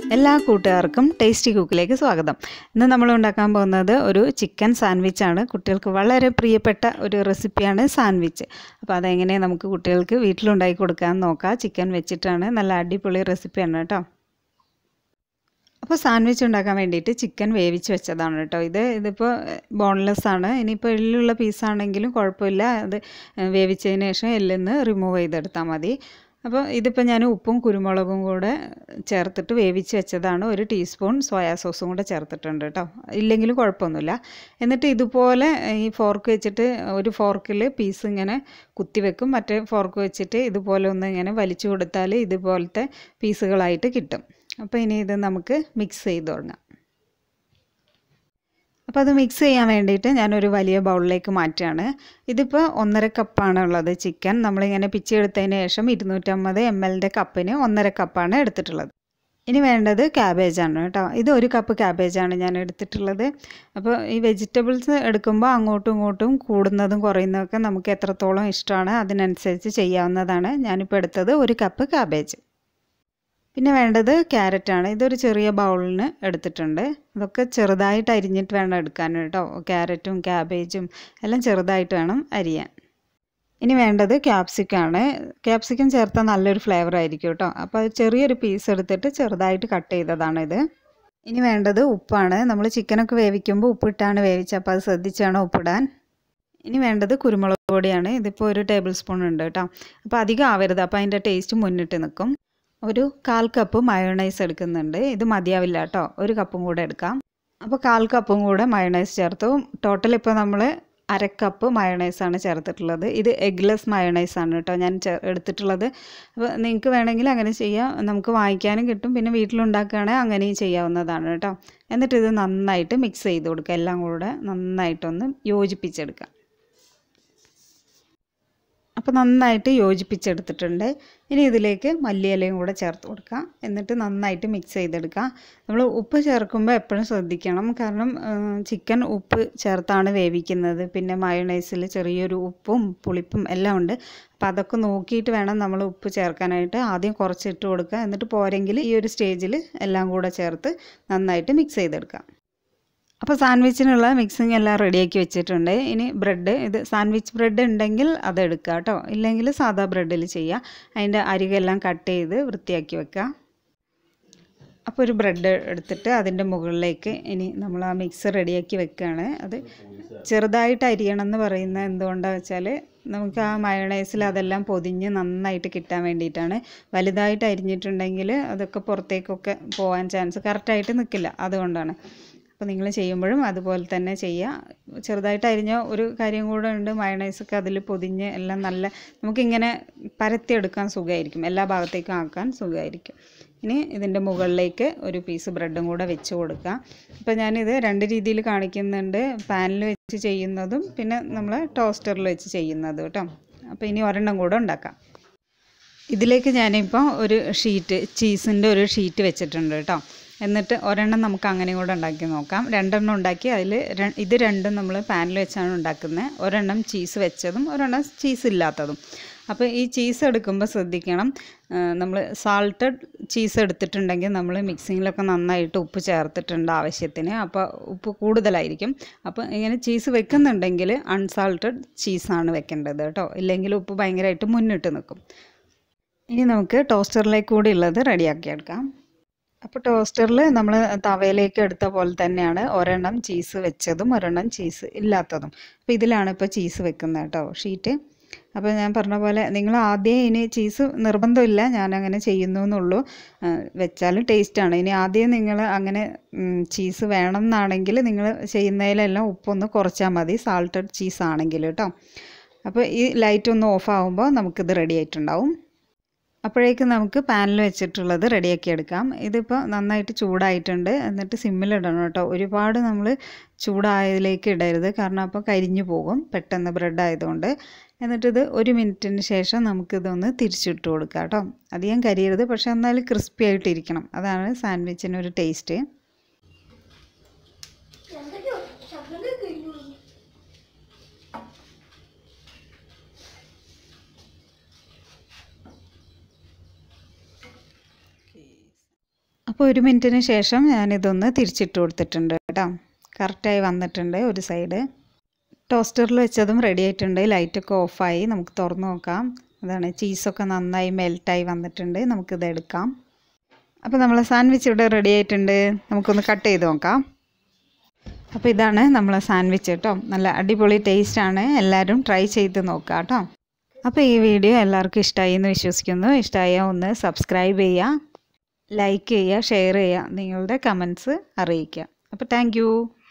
എല്ലാ കൂട്ടുകാർക്കും ടേസ്റ്റി കുക്കിലേക്ക് സ്വാഗതം ഇന്ന് നമ്മൾ ഉണ്ടാക്കാൻ പോകുന്നത് ഒരു ചിക്കൻ സാൻഡ്വിച്ചാണ് കുട്ടികൾക്ക് വളരെ പ്രിയപ്പെട്ട ഒരു റെസിപ്പിയാണ് സാൻഡ്വിച്ച് അപ്പോൾ അതെങ്ങനെ നമുക്ക് കുട്ടികൾക്ക് വീട്ടിലുണ്ടാക്കി കൊടുക്കാൻ നോക്കാം ചിക്കൻ വെച്ചിട്ടാണ് നല്ല അടിപൊളി റെസിപ്പിയാണ് കേട്ടോ അപ്പോൾ സാൻഡ്വിച്ച് ഉണ്ടാക്കാൻ വേണ്ടിയിട്ട് ചിക്കൻ വേവിച്ച് വെച്ചതാണ് കേട്ടോ ഇത് ഇതിപ്പോൾ ബോൺലെസ് ആണ് ഇനിയിപ്പോൾ എല്ലുള്ള പീസാണെങ്കിലും കുഴപ്പമില്ല അത് വേവിച്ചതിന് ശേഷം എല്ലിന്ന് റിമൂവ് ചെയ്തെടുത്താൽ മതി അപ്പോൾ ഇതിപ്പോൾ ഞാൻ ഉപ്പും കുരുമുളകും കൂടെ ചേർത്തിട്ട് വേവിച്ച് വെച്ചതാണ് ഒരു ടീസ്പൂൺ സോയാ സോസും കൂടെ ചേർത്തിട്ടുണ്ട് കേട്ടോ ഇല്ലെങ്കിലും കുഴപ്പമൊന്നുമില്ല എന്നിട്ട് ഇതുപോലെ ഈ ഫോർക്ക് വെച്ചിട്ട് ഒരു ഫോർക്കിൽ പീസ് ഇങ്ങനെ കുത്തി വെക്കും മറ്റേ ഫോർക്ക് വെച്ചിട്ട് ഇതുപോലെ ഒന്ന് ഇങ്ങനെ വലിച്ചു കൊടുത്താൽ ഇതുപോലത്തെ പീസുകളായിട്ട് കിട്ടും അപ്പോൾ ഇനി ഇത് നമുക്ക് മിക്സ് ചെയ്ത് തുടങ്ങാം അപ്പോൾ അത് മിക്സ് ചെയ്യാൻ വേണ്ടിയിട്ട് ഞാനൊരു വലിയ ബൗളിലേക്ക് മാറ്റുകയാണ് ഇതിപ്പോൾ ഒന്നര കപ്പാണ് ഉള്ളത് ചിക്കൻ നമ്മളിങ്ങനെ പിച്ചെടുത്തതിന് ശേഷം ഇരുന്നൂറ്റമ്പത് എം എല്ലിൻ്റെ കപ്പിന് ഒന്നര കപ്പാണ് എടുത്തിട്ടുള്ളത് ഇനി വേണ്ടത് ക്യാബേജാണ് കേട്ടോ ഇത് ഒരു കപ്പ് ക്യാബേജാണ് ഞാൻ എടുത്തിട്ടുള്ളത് അപ്പോൾ ഈ വെജിറ്റബിൾസ് എടുക്കുമ്പോൾ അങ്ങോട്ടും ഇങ്ങോട്ടും കൂടുന്നതും കുറയുന്നതൊക്കെ നമുക്ക് എത്രത്തോളം ഇഷ്ടമാണ് അതിനനുസരിച്ച് ചെയ്യാവുന്നതാണ് ഞാനിപ്പോൾ എടുത്തത് ഒരു കപ്പ് ക്യാബേജ് പിന്നെ വേണ്ടത് ക്യാരറ്റാണ് ഇതൊരു ചെറിയ ബൗളിന് എടുത്തിട്ടുണ്ട് ഇതൊക്കെ ചെറുതായിട്ട് അരിഞ്ഞിട്ട് വേണം എടുക്കാൻ കേട്ടോ ക്യാരറ്റും ക്യാബേജും എല്ലാം ചെറുതായിട്ട് വേണം അരിയാൻ ഇനി വേണ്ടത് ക്യാപ്സിക്കാണ് ക്യാപ്സിക്കം ചേർത്താൽ നല്ലൊരു ഫ്ലേവർ ആയിരിക്കും കേട്ടോ അപ്പോൾ അത് ചെറിയൊരു പീസ് എടുത്തിട്ട് ചെറുതായിട്ട് കട്ട് ചെയ്തതാണിത് ഇനി വേണ്ടത് ഉപ്പാണ് നമ്മൾ ചിക്കനൊക്കെ വേവിക്കുമ്പോൾ ഉപ്പിട്ടാണ് വേവിച്ചത് അപ്പോൾ അത് ശ്രദ്ധിച്ചാണ് ഉപ്പിടാൻ ഇനി വേണ്ടത് കുരുമുളക് പൊടിയാണ് ഇതിപ്പോൾ ഒരു ടേബിൾ സ്പൂൺ ഉണ്ട് കേട്ടോ അപ്പോൾ അധികം ആവരുത് അപ്പോൾ അതിൻ്റെ ടേസ്റ്റ് മുന്നിട്ട് നിൽക്കും ഒരു കാൽ കപ്പ് മയോണൈസ് എടുക്കുന്നുണ്ട് ഇത് മതിയാവില്ല കേട്ടോ ഒരു കപ്പും കൂടെ എടുക്കാം അപ്പോൾ കാൽ കപ്പും കൂടെ മയോണൈസ് ചേർത്തു ടോട്ടൽ ഇപ്പോൾ നമ്മൾ അര കപ്പ് മയോണൈസാണ് ചേർത്തിട്ടുള്ളത് ഇത് എഗ്ലെസ് മയോണൈസ് ആണ് കേട്ടോ ഞാൻ എടുത്തിട്ടുള്ളത് അപ്പോൾ നിങ്ങൾക്ക് വേണമെങ്കിൽ അങ്ങനെ ചെയ്യാം നമുക്ക് വാങ്ങിക്കാനും കിട്ടും പിന്നെ വീട്ടിലുണ്ടാക്കുകയാണെങ്കിൽ അങ്ങനെയും ചെയ്യാവുന്നതാണ് കേട്ടോ എന്നിട്ട് ഇത് നന്നായിട്ട് മിക്സ് ചെയ്ത് കൊടുക്കുക എല്ലാം കൂടെ നന്നായിട്ടൊന്ന് യോജിപ്പിച്ചെടുക്കാം അപ്പോൾ നന്നായിട്ട് യോജിപ്പിച്ചെടുത്തിട്ടുണ്ട് ഇനി ഇതിലേക്ക് മല്ലിയിലയും കൂടെ ചേർത്ത് കൊടുക്കാം എന്നിട്ട് നന്നായിട്ട് മിക്സ് ചെയ്തെടുക്കാം നമ്മൾ ഉപ്പ് ചേർക്കുമ്പോൾ എപ്പോഴും ശ്രദ്ധിക്കണം കാരണം ചിക്കൻ ഉപ്പ് ചേർത്താണ് വേവിക്കുന്നത് പിന്നെ മയോണൈസിൽ ചെറിയൊരു ഉപ്പും പുളിപ്പും എല്ലാം ഉണ്ട് അപ്പോൾ അതൊക്കെ നോക്കിയിട്ട് വേണം നമ്മൾ ഉപ്പ് ചേർക്കാനായിട്ട് ആദ്യം കുറച്ചിട്ട് കൊടുക്കുക എന്നിട്ട് പോരെങ്കിൽ ഈ ഒരു സ്റ്റേജിൽ എല്ലാം കൂടെ ചേർത്ത് നന്നായിട്ട് മിക്സ് ചെയ്തെടുക്കാം അപ്പോൾ സാൻഡ്വിച്ചിനുള്ള മിക്സിങ് എല്ലാം റെഡിയാക്കി വെച്ചിട്ടുണ്ട് ഇനി ബ്രെഡ് ഇത് സാൻഡ്വിച്ച് ബ്രെഡ് ഉണ്ടെങ്കിൽ അത് എടുക്കുക കേട്ടോ ഇല്ലെങ്കിൽ സാധാ ബ്രെഡിൽ ചെയ്യുക അതിൻ്റെ അരികെല്ലാം കട്ട് ചെയ്ത് വൃത്തിയാക്കി വെക്കുക അപ്പോൾ ഒരു ബ്രെഡ് എടുത്തിട്ട് അതിൻ്റെ മുകളിലേക്ക് ഇനി നമ്മൾ ആ മിക്സ് റെഡിയാക്കി വെക്കുകയാണ് അത് ചെറുതായിട്ട് അരിയണം എന്ന് പറയുന്നത് എന്തുകൊണ്ടാണെന്ന് വെച്ചാൽ നമുക്ക് ആ മയണൈസിൽ അതെല്ലാം പൊതിഞ്ഞ് നന്നായിട്ട് കിട്ടാൻ വേണ്ടിയിട്ടാണ് വലുതായിട്ട് അരിഞ്ഞിട്ടുണ്ടെങ്കിൽ അതൊക്കെ പുറത്തേക്കൊക്കെ പോകാൻ ചാൻസ് കറക്റ്റായിട്ട് നിൽക്കില്ല അതുകൊണ്ടാണ് അപ്പോൾ നിങ്ങൾ ചെയ്യുമ്പോഴും അതുപോലെ തന്നെ ചെയ്യുക ചെറുതായിട്ട് അരിഞ്ഞ ഒരു കാര്യം കൂടെ ഉണ്ട് മയണൈസൊക്കെ അതിൽ പൊതിഞ്ഞ് എല്ലാം നല്ല നമുക്കിങ്ങനെ പരത്തിയെടുക്കാൻ സുഖമായിരിക്കും എല്ലാ ഭാഗത്തേക്കും ആക്കാൻ സുഖമായിരിക്കും ഇനി ഇതിൻ്റെ മുകളിലേക്ക് ഒരു പീസ് ബ്രെഡും കൂടെ വെച്ച് കൊടുക്കുക അപ്പോൾ ഞാനിത് രണ്ട് രീതിയിൽ കാണിക്കുന്നുണ്ട് പാനിൽ വെച്ച് ചെയ്യുന്നതും പിന്നെ നമ്മൾ ടോസ്റ്ററിൽ വെച്ച് ചെയ്യുന്നതും കേട്ടോ അപ്പോൾ ഇനി ഒരെണ്ണം കൂടെ ഉണ്ടാക്കാം ഇതിലേക്ക് ഞാനിപ്പോൾ ഒരു ഷീറ്റ് ചീസിൻ്റെ ഒരു ഷീറ്റ് വെച്ചിട്ടുണ്ട് കേട്ടോ എന്നിട്ട് ഒരെണ്ണം നമുക്ക് അങ്ങനെ കൂടെ ഉണ്ടാക്കി നോക്കാം രണ്ടെണ്ണം ഉണ്ടാക്കി അതിൽ ഇത് രണ്ടും നമ്മൾ പാനിൽ വെച്ചാണ് ഉണ്ടാക്കുന്നത് ഒരെണ്ണം ചീസ് വെച്ചതും ഒരെണ്ണം ചീസ് ഇല്ലാത്തതും അപ്പോൾ ഈ ചീസ് എടുക്കുമ്പോൾ ശ്രദ്ധിക്കണം നമ്മൾ സാൾട്ടഡ് ചീസ് എടുത്തിട്ടുണ്ടെങ്കിൽ നമ്മൾ മിക്സിങ്ങിലൊക്കെ നന്നായിട്ട് ഉപ്പ് ചേർത്തിട്ടുണ്ട് ആവശ്യത്തിന് അപ്പോൾ ഉപ്പ് കൂടുതലായിരിക്കും അപ്പോൾ ഇങ്ങനെ ചീസ് വെക്കുന്നുണ്ടെങ്കിൽ അൺസാൾട്ടഡ് ചീസാണ് വെക്കേണ്ടത് കേട്ടോ ഇല്ലെങ്കിൽ ഉപ്പ് ഭയങ്കരമായിട്ട് മുന്നിട്ട് നിൽക്കും ഇനി നമുക്ക് ടോസ്റ്ററിലേക്ക് കൂടി ഉള്ളത് റെഡിയാക്കി എടുക്കാം അപ്പോൾ ടോസ്റ്ററിൽ നമ്മൾ തവയിലേക്ക് എടുത്ത പോലെ തന്നെയാണ് ഒരെണ്ണം ചീസ് വെച്ചതും ഒരെണ്ണം ചീസ് ഇല്ലാത്തതും അപ്പോൾ ഇതിലാണ് ഇപ്പോൾ ചീസ് വെക്കുന്നത് കേട്ടോ ഷീറ്റ് അപ്പോൾ ഞാൻ പറഞ്ഞ പോലെ നിങ്ങൾ ആദ്യം ഇനി ചീസ് നിർബന്ധമില്ല ഞാൻ അങ്ങനെ ചെയ്യുന്നു എന്നുള്ളൂ വെച്ചാലും ടേസ്റ്റാണ് ഇനി ആദ്യം നിങ്ങൾ അങ്ങനെ ചീസ് വേണം എന്നാണെങ്കിൽ നിങ്ങൾ ചെയ്യുന്നതിലെല്ലാം ഉപ്പൊന്ന് കുറച്ചാൽ മതി സാൾട്ടഡ് ചീസ് ആണെങ്കിൽ കേട്ടോ അപ്പോൾ ഈ ലൈറ്റ് ഒന്ന് ഓഫ് ആകുമ്പോൾ നമുക്കിത് റെഡി ആയിട്ടുണ്ടാവും അപ്പോഴേക്കും നമുക്ക് പാനിൽ വെച്ചിട്ടുള്ളത് റെഡിയാക്കി എടുക്കാം ഇതിപ്പോൾ നന്നായിട്ട് ചൂടായിട്ടുണ്ട് എന്നിട്ട് സിമ്മിലിടണം കേട്ടോ ഒരുപാട് നമ്മൾ ചൂടായതിലേക്ക് ഇടരുത് കാരണം അപ്പോൾ കരിഞ്ഞു പോകും പെട്ടെന്ന് ബ്രെഡ് ആയതുകൊണ്ട് എന്നിട്ടിത് ഒരു മിനിറ്റിന് ശേഷം നമുക്കിതൊന്ന് തിരിച്ചിട്ട് കൊടുക്കാം കേട്ടോ അധികം കരിയരുത് പക്ഷെ എന്നാലും ക്രിസ്പി ആയിട്ടിരിക്കണം അതാണ് സാൻഡ്വിച്ചിനൊരു ടേസ്റ്റ് അപ്പോൾ ഒരു മിനിറ്റിന് ശേഷം ഞാനിതൊന്ന് തിരിച്ചിട്ട് കൊടുത്തിട്ടുണ്ട് കേട്ടോ കറക്റ്റായി വന്നിട്ടുണ്ട് ഒരു സൈഡ് ടോസ്റ്ററിൽ വെച്ചതും റെഡി ആയിട്ടുണ്ട് ലൈറ്റൊക്കെ ഓഫായി നമുക്ക് തുറന്ന് നോക്കാം അതാണ് ചീസൊക്കെ നന്നായി മെൽറ്റായി വന്നിട്ടുണ്ട് നമുക്കിത് എടുക്കാം അപ്പോൾ നമ്മളെ സാൻഡ്വിച്ച് ഇവിടെ റെഡി ആയിട്ടുണ്ട് നമുക്കൊന്ന് കട്ട് ചെയ്ത് നോക്കാം അപ്പോൾ ഇതാണ് നമ്മളെ സാൻഡ്വിച്ച് കേട്ടോ നല്ല അടിപൊളി ടേസ്റ്റാണ് എല്ലാവരും ട്രൈ ചെയ്ത് നോക്കുക കേട്ടോ അപ്പോൾ ഈ വീഡിയോ എല്ലാവർക്കും ഇഷ്ടമായി എന്ന് വിശ്വസിക്കുന്നു ഇഷ്ടമായാൽ ഒന്ന് സബ്സ്ക്രൈബ് ചെയ്യുക ലൈക്ക് ചെയ്യുക ഷെയർ ചെയ്യുക നിങ്ങളുടെ കമൻസ് അറിയിക്കുക അപ്പോൾ താങ്ക്